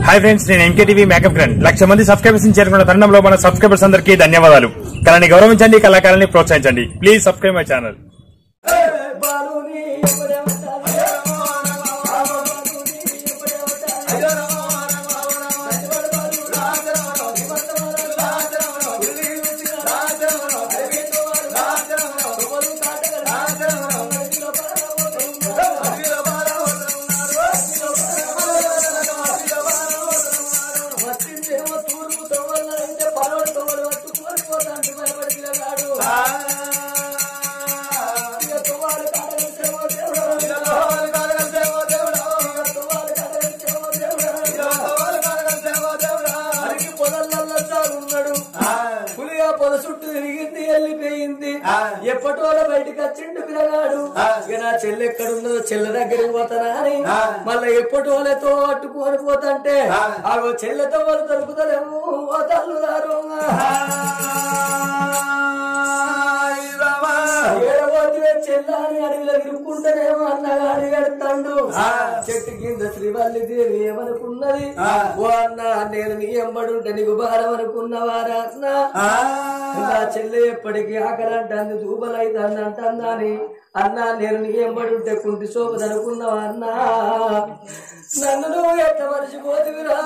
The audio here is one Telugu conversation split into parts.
హాయ్ ఫ్రెండ్స్ నేను ఎంకేటీవీ మేకప్ గ్రాండ్ లక్ష మంది సబ్స్క్రైబర్స్ చేరుకున్న తరుణంలో మన సబ్స్క్రైబర్స్ అందరికీ ధన్యవాదాలు కళని గౌరవించండి కళాకారాన్ని ప్రోత్సహించండి ప్లీజ్ సబ్స్క్రైబ్ మై ఛానల్ బాలుని ఎప్పుడే ఉంటాను బాలుని ఎప్పుడే ఉంటాను వచ్చిందేమో తూర్పు తవ్వల అయితే పరోడు తవ్వలు పట్టుకొని పోతాంటి భయపడి వెళ్ళాడు ఇక తువ్వాలు కాడగలిసేమో దేవుడు ఇక తువ్వాలు కాడగలిసేమో దేవుడు అడిగి పొదల్లో సాగున్నాడు పులిగా పొద చుట్టూ తిరిగింది వెళ్ళిపోయింది ఎప్పటోలో బయటికి వచ్చిండు పిల్లగాడు ఇక నా చెల్లి ఎక్కడున్నదో చెల్లె దగ్గరికి పోతానా అని మళ్ళీ ఎప్పటోలతో అట్టుకొని పోతంటే ఆగో చెల్లెతో వాళ్ళు దొరుకుతలేము ఓ తల్లుదారు ఏడవదివే చెల్లాని అడవిలో ఇరుక్కుంటేనేమో అన్నగాడి గడతాడు చెట్టు కింద శ్రీవల్లి దేవి ఏమనుకున్నది ఓ అన్న నేను నీ ఎంబడుంటే నీకు భారం అనుకున్నవారా అన్న నా చెల్లె ఎప్పటికీ ఆకలంటాన్ని దూబలైతాన్ని అంటాన్ని అన్న నేను నీ ఎంబడుంటే కుంటి సోపది అనుకున్నావా అన్న నన్ను నువ్వు ఎట్ట మర్చిపోతువిరా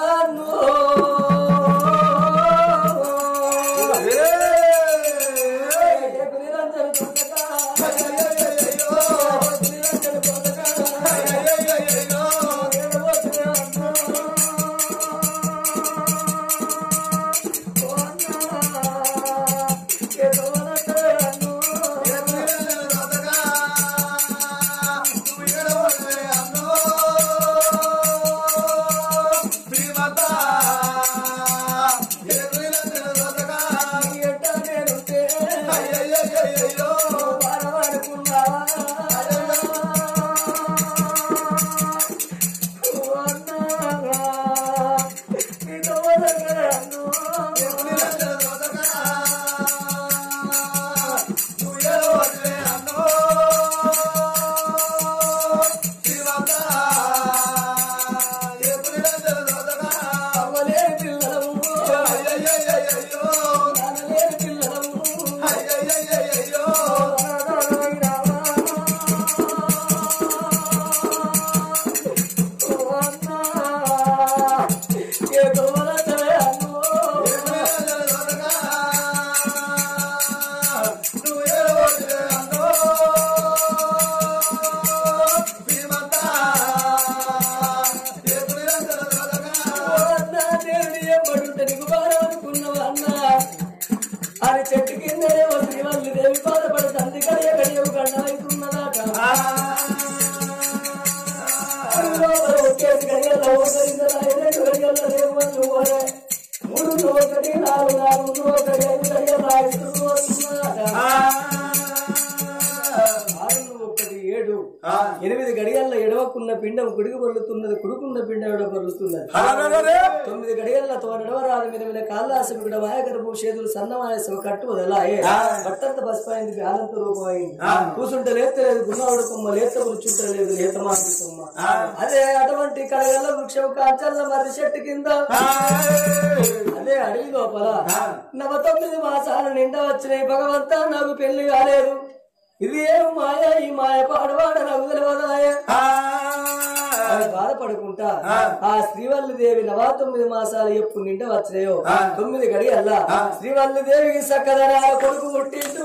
అది చెట్టు కిందనే వస్తుంది వాళ్ళు దేవి బాధపడి తండ్రి కడియ కడియవు గండమైతున్నదాట ఒకేసి గడియల్లో ఒకరింద రెండు గడియల్లో రేపు వచ్చి పోరే మూడు ఒకటి నాలుగు నాలుగు ఒకటి ఐదు గడియలు రాయిస్తూ వస్తున్నదాట ఆరు ఒకటి ఏడు ఎనిమిది గడియల్లో ఎడవకున్న పిండం కుడికి పొరులుతున్నది కుడుకున్న పిండం ఎడవ పొరులుతున్నది తొమ్మిది గడియల్లో తో నడవరాదు మీద మీద కాళ్ళాసము కూడా వాయగర్భం చేతులు సన్నమాయసం కట్టు వదలాయే బట్టంత బస్పాయింది వ్యాలంత రూపమైంది కూసుంటే లేతలేదు గున్నవాడు కొమ్మ లేత కూర్చుంటలేదు లేత మాంటి కొమ్మ అదే అటువంటి కడగల్ల వృక్షం కాంచల్ల మర్రి చెట్టు కింద అదే అడవి లోపల నవ తొమ్మిది మాసాలు నిండా వచ్చినాయి భగవంతా నాకు పెళ్లి కాలేదు ఇది ఏం మాయ ఈ మాయ పాడవాడ నాకు తెలియదాయే అని బాధపడుకుంటా ఆ శ్రీవల్లి దేవి నవా తొమ్మిది మాసాలు ఎప్పుడు నిండా వచ్చినాయో తొమ్మిది గడియల్లా శ్రీవల్లి దేవికి సక్కదనాల కొడుకు పుట్టిండు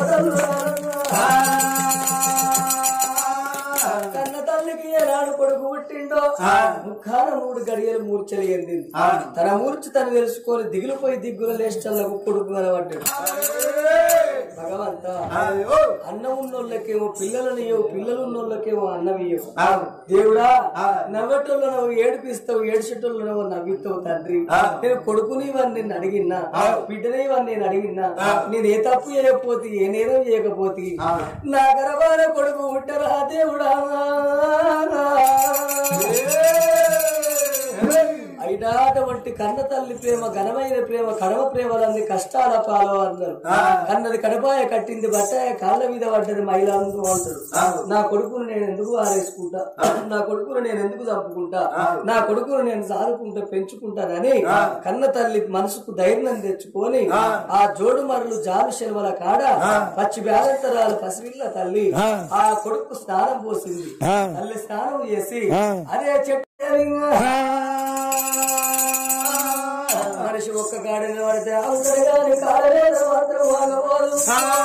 కన్న తల్లికి ఏనాడు కొడుకు పుట్టిండో ముఖాన మూడు గడియలు మూర్చలు ఎందింది తన మూర్చి తను తెలుసుకొని దిగులుపోయి దిగ్గుల లేష్టలకు కొడుకు కనబడ్డాడు భగవంత అన్నం ఉన్నోళ్ళకేమో పిల్లలను ఇవ్వవు పిల్లలు ఉన్నోళ్ళకేమో అన్నం ఇవ్వవు దేవుడా నవ్వటోళ్ళు నువ్వు ఏడిపిస్తావు ఏడ్చేటోళ్ళు నువ్వు నవ్విస్తావు తండ్రి నేను కొడుకుని ఇవన్నీ నేను అడిగినా బిడ్డని ఇవన్నీ నేను అడిగినా నేను ఏ తప్పు చేయకపోతే ఏ నేరం చేయకపోతే నా గర్భాన కొడుకు పుట్టరా దేవుడా బయట వంటి కన్న తల్లి ప్రేమ ఘనమైన ప్రేమ కడవ ప్రేమలన్నీ కష్టాల పాలవ అన్నారు కన్నది కడపాయ కట్టింది బట్టాయ కాళ్ళ మీద పడ్డది మైలాందు అంటాడు నా కొడుకును నేను ఎందుకు ఆరేసుకుంటా నా కొడుకును నేను ఎందుకు చంపుకుంటా నా కొడుకును నేను సాదుకుంటా పెంచుకుంటానని కన్న తల్లి మనసుకు ధైర్యం తెచ్చుకొని ఆ జోడు మరలు జాలు శెలవల కాడ పచ్చి బ్యాలంతరాలు పసివిల్ల తల్లి ఆ కొడుకు స్నానం పోసింది తల్లి స్నానం చేసి అదే చెట్టు మనిషి ఒక్క గాడి నిలబడితే అందరి గాని కాలవేదన మాత్రం ఆగబోదు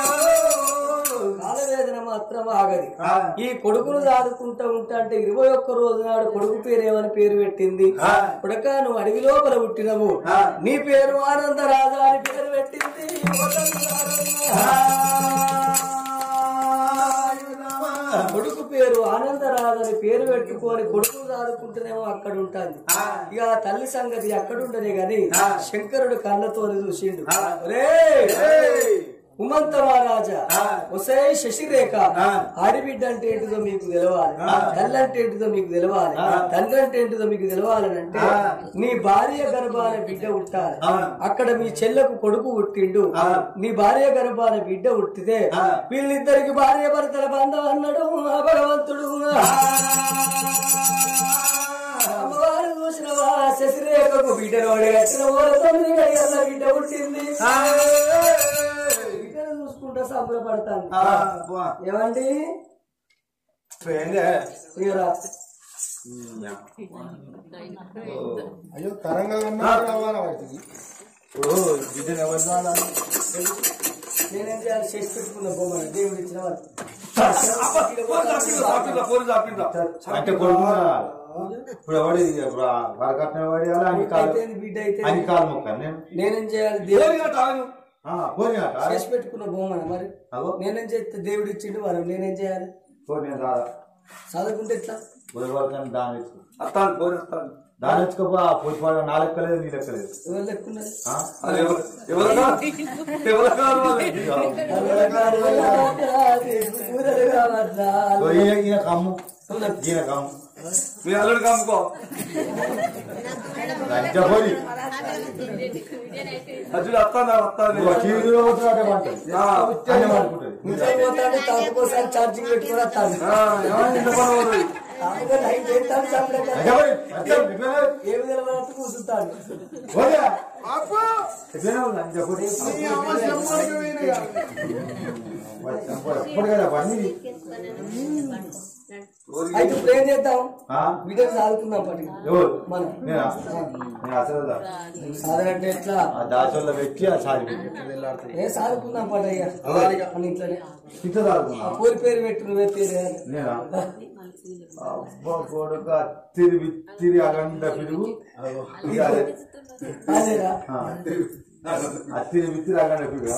కాలవేదన మాత్రం ఆగది ఈ కొడుకును దాదుకుంటా ఉంటా అంటే ఇరవై ఒక్క రోజు నాడు కొడుకు పేరు ఏమని పేరు పెట్టింది కొడక నువ్వు అడవి లోపల పుట్టినవు నీ పేరు ఆనంద రాజా అని పేరు పెట్టింది కొడుకు పేరు ఆనందరాజు అని పేరు పెట్టుకొని కొడుకు దాదుకుంటేనేమో అక్కడ ఉంటుంది ఇక ఆ తల్లి సంగతి అక్కడుంటనే గాని శంకరుడు కళ్ళతో చూసిండు రేయ్! ఉమంత మహారాజా ఒసే శశిరేఖ ఆడిబిడ్డ అంటే ఏంటిదో మీకు తెలవాలి తల్లి అంటే ఏంటిదో మీకు తెలవాలి తండ్రి అంటే ఏంటిదో మీకు తెలవాలని అంటే నీ భార్య గర్భాన బిడ్డ పుట్టాలి అక్కడ మీ చెల్లకు కొడుకు పుట్టిండు నీ భార్య గర్భాన బిడ్డ పుట్టితే వీళ్ళిద్దరికి భార్య భర్తల బంధం అన్నాడు ఆ భగవంతుడు అమ్మవారు చూసినవా శశిరేఖకు బిడ్డను అడిగట్టిన వాళ్ళ తొమ్మిది గడియల్ల బిడ్డ పుట్టింది బిడ్డను చూసుకుంటా సంబరపడతాను ఏమండి ఇగరా అయ్యో తరంగా ఉన్నారు రావాలా వాటికి నేనేం చేయాలి చేసి పెట్టుకున్న బొమ్మను దేవుడు ఇచ్చిన వాళ్ళు అంటే కొడుకు ఇప్పుడు ఎవడి ఇప్పుడు వరకట్నం వాడి అని కాలు అయితే బిడ్డ అయితే అని కాలు మొక్క నేను నేనేం చేయాలి దేవుడు ఆ, పోనీ అట చేసి పెట్టుకున్న బొమ్మను మరి అగో నేనేం చేస్తే దేవుడు ఇచ్చిండు వరం నేనేం చేయాలి పోనీ నేను రాదా చదువుకుంటే ఎట్లా పోయి వరకు దాని ఎత్తుకో దాని ఎత్తుకోపో పోయి పడ నా లెక్కలేదు నీ లెక్కలేదు ఎవరు లెక్కున్నది ఆ? ఇగో ఈయన ఈయన కమ్ము ఈయన కమ్ము మీ అల్లుడు కమ్ముకో లంచ పోయి అర్జుడు వస్తాను వస్తాను ఇగో చీరులో పోతున్నట్టే పంటది అన్నీ పండుకుంటుంది తాపకోసారి ఛార్జింగ్ పెట్టుకుని వస్తాను ఇంత పని పోతుంది. తాపకో నైట్ చేస్తాను చంపలేక లంచ పోయి అట్లా ఇట్లనే ఏ విధంగా మనకు కూర్చుంటాను పోయా. ఇట్లనే ఉంది లంచ పోయి. ఎప్పుడు కదా బండి అయితే ఇప్పుడు ఏం చేద్దాం ఆ? వీడియో సాదుకుందాం పట్టి ఎవరు మనం నేనా నేను అసలు దా- సాధారణ ఎట్లా ఆ దాచోళ్ళ పెట్టి ఆ సారి పెట్టి ఏ సాదుకుందాం పట్ట అయ్యా మన ఇంట్లోనే ఇంత తాగుతున్నా ఆ పూరి పేరు పెట్టు నువ్వే పేరు నేనా అబ్బా కొడుకు అత్తిరి విత్తిరి అగండ పిడుగు ఇది అదే. అదేరా ఆ. అత్తిరి విత్తిరి అగండ పిడుగు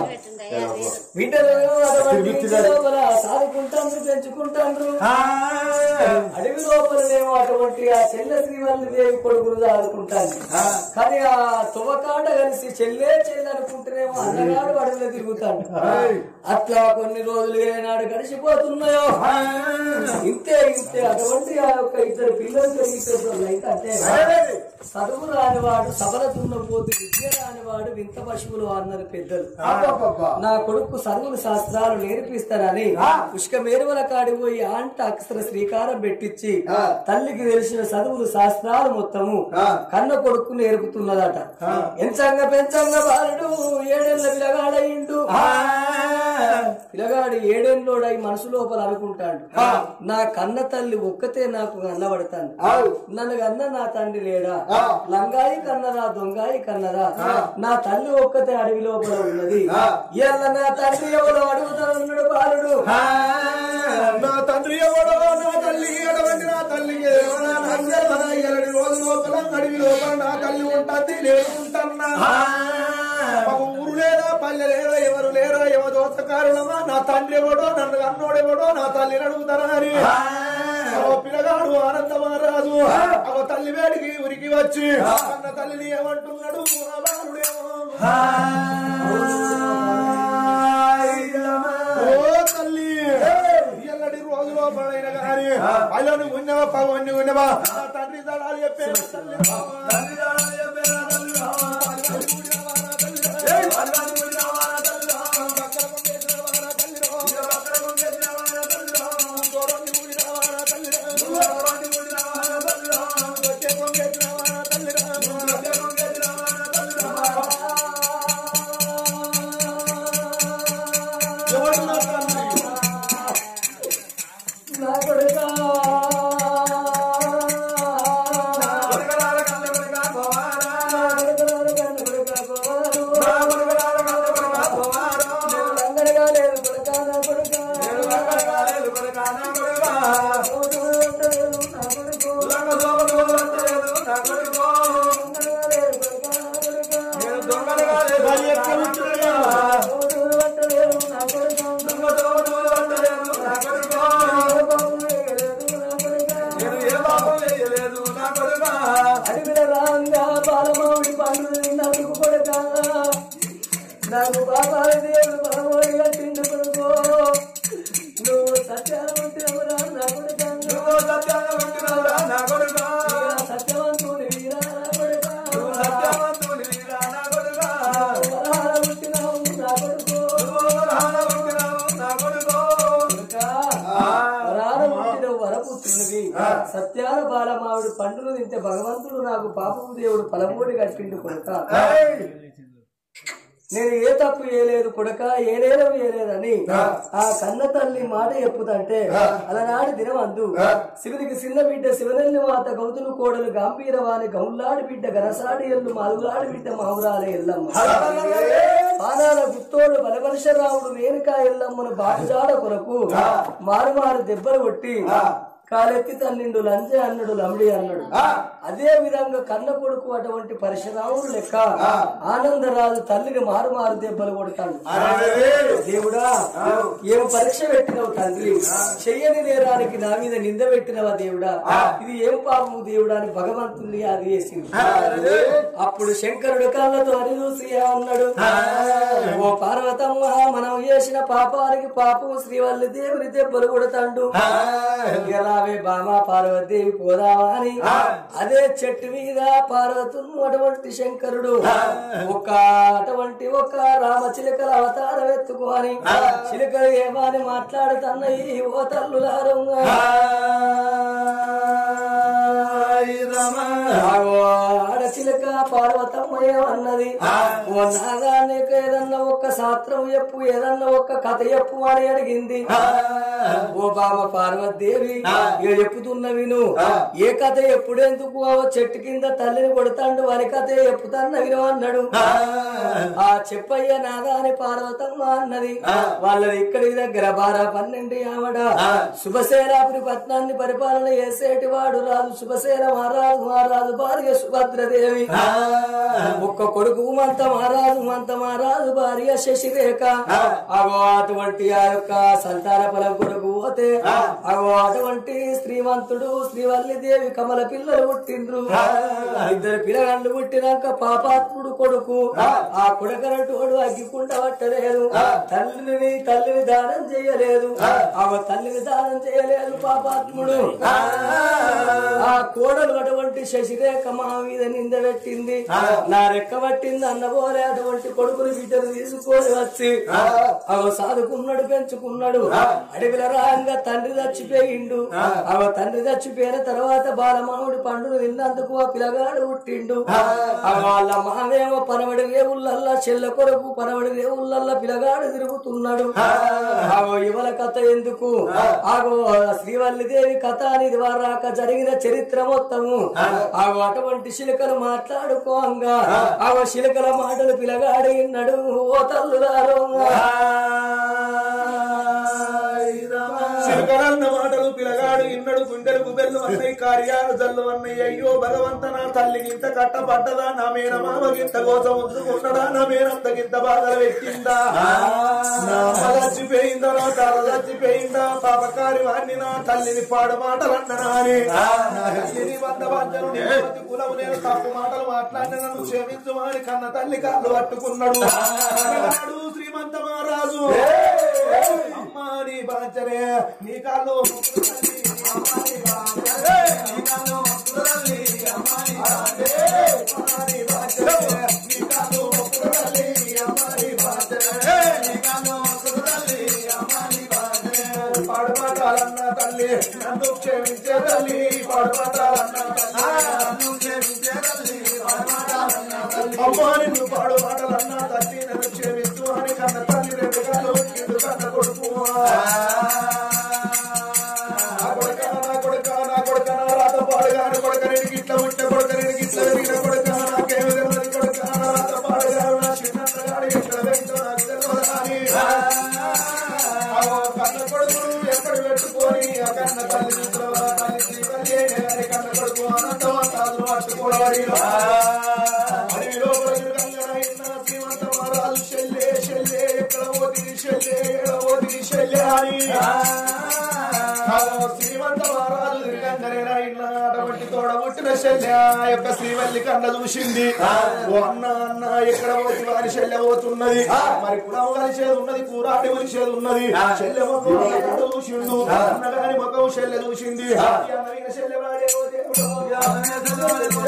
బిడ్డలు అటువంటి ఇంటి లోపల సాదుకుంటాండ్రు పెంచుకుంటాండ్రు అడవి లోపలనేమో అటువంటి ఆ చెల్ల శ్రీవల్లి దేవి కొడుకులు సాదుకుంటాను కానీ ఆ తువకాడ కలిసి చెల్లే చెల్లి అనుకుంటేనేమో అన్నగాడు అడవిలో తిరుగుతాడు అట్లా కొన్ని రోజులు ఏనాడు గడిచిపోతున్నాయో ఇంతే ఇంతే అటువంటి ఆ యొక్క ఇద్దరు పిల్లలు పెరిగిపోతున్నారు అయితే చదువు రానివాడు సబల దున్నపోతు విద్య రానివాడు వింత పశువులు అన్నారు పెద్దలు నా కొడుకు చదువులు శాస్త్రాలు నేర్పిస్తానని పుష్క మేరువల కాడి పోయి ఆంట అక్షర శ్రీకారం పెట్టించి తల్లికి తెలిసిన చదువులు శాస్త్రాలు మొత్తము కన్న కొడుకు నేర్పుతున్నదట ఎంచంగా పెంచంగా బాలుడు ఏడేళ్ల పిలగాడయిండు పిలగాడు ఏడేళ్ళోడై మనసు లోపల అనుకుంటాడు నా కన్న తల్లి ఒక్కతే నాకు కన్నబడతాను నన్ను కన్న నా తండ్రి లేడా లంగాయి కన్నరా దొంగాయి కన్నరా నా తల్లి ఒక్కతే అడవి లోపల ఉన్నది ఇవాళ నా తండ్రి ఎవడో అడుగుతానన్నాడు బాలుడు నా తండ్రి ఎవడో నా తల్లి ఎడవంటి నా తల్లికి ఎవరా నంజరవన ఎరడి రోజు లోపల అడవి లోపల నా తల్లి ఉంటుంది నేను ఉంటన్నా ఒక ఊరు లేదా పల్లె లేదా ఎవరు లేరా ఎవరు దోష కారణమా నా తండ్రి ఎవడో నన్ను అన్నోడెవడో నా తల్లిని అడుగుతారా అని ఓ పిల్లగాడు ఆనందమారాజు ఒక తల్లి వేడికి ఉరికి వచ్చి అన్న తల్లిని ఏమంటున్నాడు ఆ బాలుడేమో ఓ తల్లి ఎల్లడి రోజులో పడైన గాని పైలోని ఉన్నవా పగవన్ని ఉన్నవా నా తండ్రి దళాలు చెప్పే తల్లి రావా. ఎవరు నా తండ్రి? నా కొడుకా లంగడగా లేదు కొడుకా నా కొడుకా రోజు ఉండలేదు నా కొడుకు లంగడగా లేదు కొడుకా నా కొడుకా వాళ్ళు ఎక్కడ ఉంటున్నారా? రోజు ఉండలేదు నా కొడుకా లేదు నా కొడుకా అడవిల రాంగా బాలమావిడి పండు నాకు కొడుక నాకు బాబాల దేవుడు బాబోడి కట్టిండు కొడుకో నువ్వు సత్యావంతురా నా కొడుక నువ్వు సత్యవంతుని వీరా నా కొడుక వరహాల పుట్టినావు నా కొడుకు కొడుకా, వరాల పుట్టిన వరపుత్రుడివి సత్యాల బాలమావిడి పండును తింటే భగవంతుడు నాకు పాపపు దేవుడు పలమూడి కట్టిండు కొడుక నేను ఏ తప్పు చేయలేదు కొడక ఏలేరు ఏలేదని ఆ కన్న తల్లి మాట చెప్పుతంటే అలనాడు దినమందు శివునికి చిన్న బిడ్డ శివనల్లి మాత గౌతులు కోడలు గంభీరవాణి గౌల్లాడి బిడ్డ గరసాడి ఎల్లు మాలులాడి బిడ్డ మావురాలే ఎల్లమ్మ పానాల గుత్తోడు బలపరశరాముడు రేణుకా ఎల్లమ్మను బాటుజాడ కొరకు మారు మారు దెబ్బలు కొట్టి కాలెత్తి తన్నిండు లంజ అన్నడు లమిడి అన్నాడు అదే విధంగా కన్న కొడుకు అటువంటి పరశురాముడు లెక్క ఆనందరాజు తల్లిని మారు మారు దెబ్బలు కొడతాడు దేవుడా ఏం పరీక్ష పెట్టినవు తండ్రి చెయ్యని నేరానికి నా మీద నింద పెట్టినవా దేవుడా ఇది ఏం పాపము దేవుడా అని భగవంతుని అది చేసింది అప్పుడు శంకరుడు కళ్ళతో అని చూసి అన్నాడు ఓ పార్వతమ్మ మనం చేసిన పాపానికి పాపం శ్రీవల్లి దేవుని దెబ్బలు కొడతాడు రావే బామ పార్వతీదేవి పోదామా అని అదే చెట్టు మీద పార్వతును అటువంటి శంకరుడు ఒక అటువంటి ఒక రామచిలుకల అవతారం ఎత్తుకొని చిలుకలు ఏమని మాట్లాడుతున్నాయి ఓ తల్లులారంగా ఆడచిలక పార్వతమ్మయ్య అన్నది ఓ నాగా నీకు ఏదన్నా ఒక్క శాస్త్రం చెప్పు ఏదన్నా ఒక్క కథ చెప్పు అని అడిగింది ఓ బాబా పార్వతీదేవి ఇక చెప్పుతున్న విను ఏ కథ ఎప్పుడెందుకు ఓ చెట్టు కింద తల్లిని కొడతాండు వారి కథ చెప్పుతాన్న విను అన్నాడు ఆ చెప్పయ్య నాదా అని పార్వతమ్మ అన్నది వాళ్ళది ఇక్కడి దగ్గర బారా పన్నెండు ఆవిడ శుభసేనాపురి పట్నాన్ని పరిపాలన చేసేటి వాడు రాజు శుభసేన మహారాజు మహారాజు భార్య సుభద్రదేవి ఒక్క కొడుకు మంత మహారాజు మంత మహారాజు భార్య శశిరేఖ అగో అటువంటి ఆ యొక్క సంతాన ఫలం కొడుకు పోతే అగో అటువంటి శ్రీమంతుడు శ్రీవల్లి దేవి కమల పిల్లలు పుట్టిండ్రు ఇద్దరు పిల్లగాళ్ళు పుట్టినాక పాపాత్ముడు కొడుకు ఆ కొడుకనటోడు అగ్గికుంట పట్టలేదు తల్లిని తల్లిని దానం చేయలేదు ఆమె తల్లిని దానం చేయలేదు పాపాత్ముడు ఆ కోడలు అటువంటి శశిరేఖ మా మీద నింద పెట్టింది నా రెక్క పట్టింది అన్నబోలే అటువంటి కొడుకుని బిడ్డను తీసుకొని వచ్చి అవ సాదుకున్నాడు పెంచుకున్నాడు అడవిల రాంగా తండ్రి చచ్చిపోయిండు అవ తండ్రి చచ్చిపోయిన తర్వాత బాలమావుడి పండును తిన్నందుకు ఆ పిల్లగాడు పుట్టిండు ఆ వాళ్ళ మావేమో పనవడి రేవులల్లా చెల్ల కొరకు పనవడి రేవులల్లా పిల్లగాడు తిరుగుతున్నాడు ఆగో ఇవల కథ ఎందుకు ఆగో శ్రీవల్లి దేవి కథ అనేది వారాక జరిగిన చరిత్ర మొత్తము ఆగో అటువంటి శిలకలు మాట్లాడుకోంగా ఆగో శిలకల మాటలు పిల్లగాడు విన్నాడు ఓ తల్లులారో చిలకలన్న మాటలు పిలగాడు ఇన్నడు గుండెలకు బెల్లు అన్నయ్య కార్యాలు జల్లు అన్నయ్య అయ్యో భగవంత నా తల్లికి ఇంత కట్టపడ్డదా నా మేన మామకింత కోసం ఉంచుకున్నదా నా మేనంత గింత బాధలు పెట్టిందా నా అమ్మ చచ్చిపోయిందా నా తల చచ్చిపోయిందా పాపకారి వాడిని నా తల్లిని పాడు మాటలు అన్ననాని నా తల్లిని వద్ద వంచను నేను ప్రతి కులము నేను తప్పు మాటలు మాట్లాడిన నన్ను క్షమించుమని కన్న తల్లి కాళ్ళు పట్టుకున్నాడు పిల్లగాడు శ్రీమంత మహారాజు అమ్మా నీ బాచరే నీ కాళ్ళు మొక్కులు తల్లి, నీ పాడుమాటాలన్న తల్లి నన్ను క్షమించే తల్లి పాడుమాటాలన్న నన్ను క్షమించే తల్లి అమ్మా నిన్ను పాడు మాటలన్న తల్లి నన్ను క్షమిస్తూ అని కన్న తల్లి రెండు కళ్ళు కింద కన్న కొడుకు నా కొడుక నా కొడుక నా కొడుక నా రాత పాడుగాను కొడుక నేను గిట్ల ఉంటే కొడుక నేను గిట్ల వెలిగిన కొడుక నాకేమి తెలియదు కొడుక నా రాత పాడుగాను నా చిన్నగాడు ఎక్కడ వెంటో నాకు తెలియదు అని కన్న కొడుకులు ఎప్పుడు పెట్టుకొని ఆ కన్న తల్లి చూసిన తల్లి తల్లి అని కన్న కొడుకు అనంతం కాదు పట్టుకోవాలి అడవిలో ప్రజలంగరైన శ్రీమంత మహారాజు శల్యే శల్యే ఎక్కడ పోతి శల్యే ఎక్కడ పోతి శల్యే అని శ్రీమంత మహారాజు శ్రీరంగరైన అటువంటి తోడబుట్టిన శల్య యొక్క శ్రీవల్లి కన్న చూసింది ఓ అన్న అన్న ఎక్కడ పోతి వారి శల్య పోతున్నది మరి కులం కలిసేది ఉన్నది కూరాడి కలిసేది ఉన్నది శల్య మొక్కం ఎక్కడ చూసిండు అన్న గాని మొక్కం శల్య చూసింది ఈ అన్నమైన శల్య వాడే ఓ దేవుడు.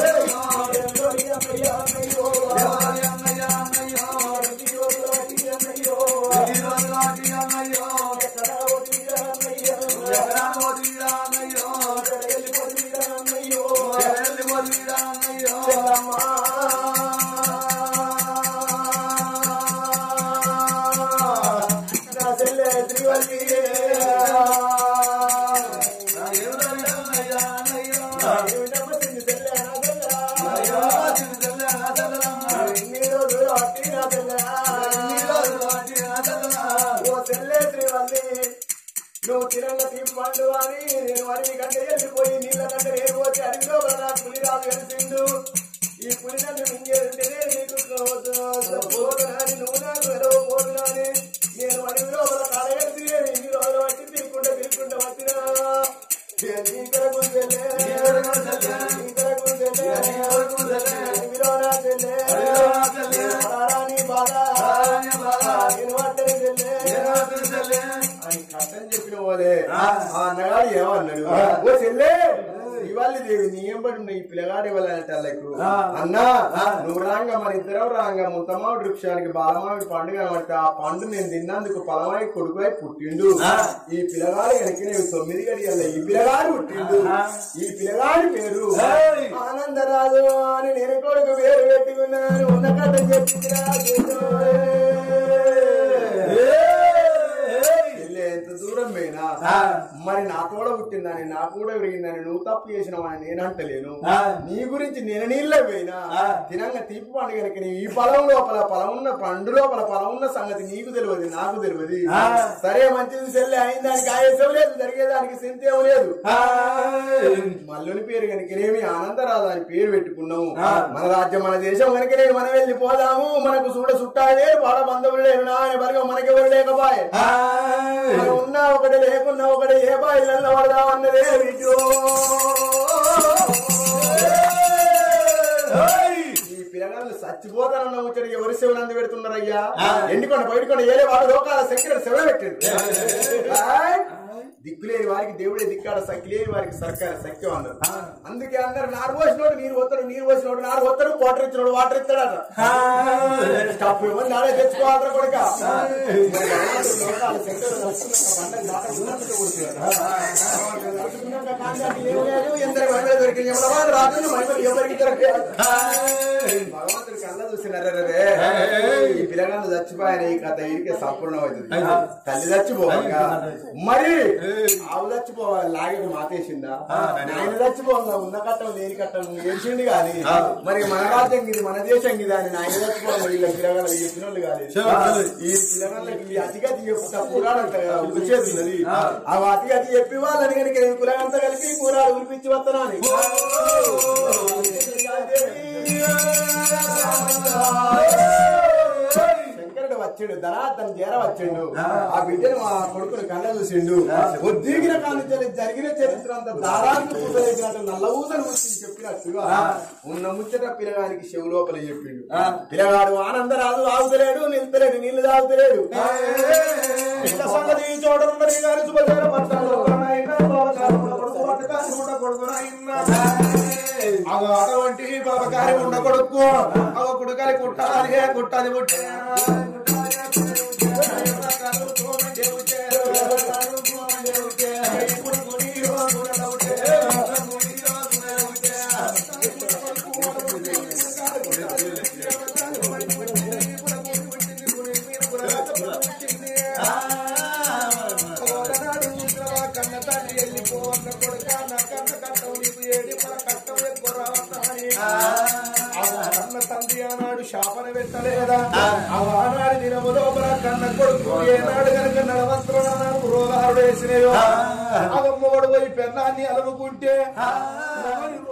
నువ్వు తిరంగ తీపి పండు అని నేను అడవి కంటే వెళ్ళిపోయి నీళ్ళ కంటే నేను పోతే అడవిలో నా పులి రాదు కలిసిండు ఈ పులి నన్ను మింగేదంటేనే నీకు పోదు కానీ నువ్వు నాకు ఎడవ పోదు కానీ నేను అడవిలో కడగడిసి ఇన్ని రోజులు బట్టి తిరుక్కుంటా తిరుక్కుంటా వచ్చినా నీకరకు చెల్లే నీకరకు చెల్లే అడవిలో నా చెల్లే రారాని బాధ నేను పట్టని చెల్లే అని కష్టం చెప్పిన పోలే ఆ అన్నగాడు ఏమన్నాడు ఓ చెల్లే ఇవాళ దేవి నీ ఎంబడి ఉన్న ఈ పిల్లగాడు ఇవ్వాలంటే వాళ్ళకు అన్నా నువ్వు రాంగ మన ఇద్దరం రాంగ ముంతమావిడి వృక్షానికి బాలమావిడి పండు కనబడితే ఆ పండు నేను తిన్నందుకు పలమాయి కొడుకువై పుట్టిండు ఈ పిల్లగాడు వెనక్కి నేను తొమ్మిది గడియల్ల ఈ పిల్లగాడు పుట్టిండు ఈ పిల్లగాడి పేరు ఆనందరాజు అని నేను కొడుకు పేరు పెట్టుకున్నాను ఉన్న కథ చెప్పిందిరా వెళ్ళే ఎంత దూరం పోయినా మరి నా కూడా పుట్టిందని నా కూడా విరిగిందని నువ్వు తప్పు చేసినవని నేను అంటలేను నీ గురించి నేను నీళ్ళే పోయినా తినంగా తీపి పండు కనుక నీ ఈ పొలం లోపల పొలం ఉన్న పండు లోపల పొలం ఉన్న సంగతి నీకు తెలియదు నాకు తెలియదు సరే మంచిది సెల్లె అయిన దానికి ఆయాసం లేదు జరిగేదానికి సింతేం లేదు మల్లుని పేరు కనుకనేమి ఆనందరాజు అని పేరు పెట్టుకున్నాము మన రాజ్యం మన దేశం కనుకనే మనం వెళ్ళిపోదాము మనకు చూడ చుట్టాలు లేరు వాడ బంధువులు లేరు నా ఆయన బలగం మనకెవరు లేకపోయే మనం ఉన్నా ఒకటి లేకున్నా ఒకటి ఏ బాయిలల్లో పడదామన్నదే వీటిలో ఈ పిల్లగాళ్ళు చచ్చిపోతానన్న ముచ్చట ఎవరి శివుని అంది పెడుతున్నారయ్యా ఎండుకొండ బయటకొండ ఏలే వాడు లోకాల శంకరుడు శివ పెట్టాడు దిక్కులేని వారికి దేవుడే దిక్కాడ సక్కి లేని వారికి సర్కార సఖ్యం అన్నారు అందుకే అందరు నారు పోసినోడు నీరు పోతాడు నీరు పోసినోడు నారు పోతాడు వాటర్ ఇచ్చినోడు వాటర్ ఇస్తాడట తప్పు ఇవ్వండి నాడే తెచ్చుకోవాలరా కొడుక మరి భగవంతుడు లోకాల శంకరుడు నడుచుకున్నాక పండగ దాకా ఉన్నందుకు కూర్చున్నాడు. నడుచుకున్నాక కాంతాకి ఏమీ లేదు, ఎందరి మహిమలు దొరికింది ఎవడవాడు రాజులు మహిమలు ఎవరికి దొరికాయి భగవంతుడి కళ్ళ చూసినారే ఈ పిల్లగాళ్ళు చచ్చిపోయిన ఈ కథ ఇరికే సంపూర్ణం అవుతుంది తల్లి చచ్చిపోవాలిగా మరి ఆవు చచ్చిపోవాలి లాగేది మాతేసిందా ఆయన చచ్చిపోగా ఉన్న కట్టం లేని కట్టం ఏడ్చింది కాదు మరి మన రాజ్యం ఇది మన దేశం ఇది అని ఆయన చచ్చిపోవాలి వీళ్ళ పిల్లగాళ్ళు చెప్పిన వాళ్ళు కాదు ఈ పిల్లగాళ్ళకి ఈ అతిగతి చెప్తా పురాణం వచ్చేది ఉన్నది ఆ అతిగతి చెప్పి వాళ్ళని కనుక నేను కులగంతా కలిపి కూరాలు ఉరిపించి వస్తున్నాను శంకరుడు వచ్చాడు ధనార్థం చేర వచ్చిండు ఆ బిడ్డను మా కొడుకుని కళ్ళ చూసిండు ఒద్దిగిన కాని జరిగిన చరిత్ర అంతా దారానికి పూజలేసినట్టు నల్ల ఊసలు వచ్చి చెప్పినట్టుగా ఉన్న ముచ్చట పిల్లగానికి చెవు లోపల చెప్పిండు పిల్లగాడు ఆనందరాజు ఆగుతలేడు నిలుతలేడు నీళ్లు తాగుతలేడు ఇంత సంగతి చూడనున్నది గాని శుభచేర పట్టాడు కొడుకు పట్టుకాసి కూడా కొడుకునైనా అవ అటువంటి బాబకారి ఉండ కొడుకు అవ కుడుకలి కుట్టాలి కుట్టాలి పుట్టే కన్న తండ్రి వెళ్ళిపోవన్న కొడుక నా కన్న కట్టం నీకు ఏడి మన కట్టం ఎక్కువ రావన్నాని కన్న తండ్రి ఆనాడు శాపన పెట్టలేదా ఆ ఆనాడు దినము లోపల కన్న కొడుకు ఏనాడు కనుక నడవంతుడు రోగాలు వేసినయో అవమ్మోడు పోయి పెన్నాన్ని అలుముకుంటే నవని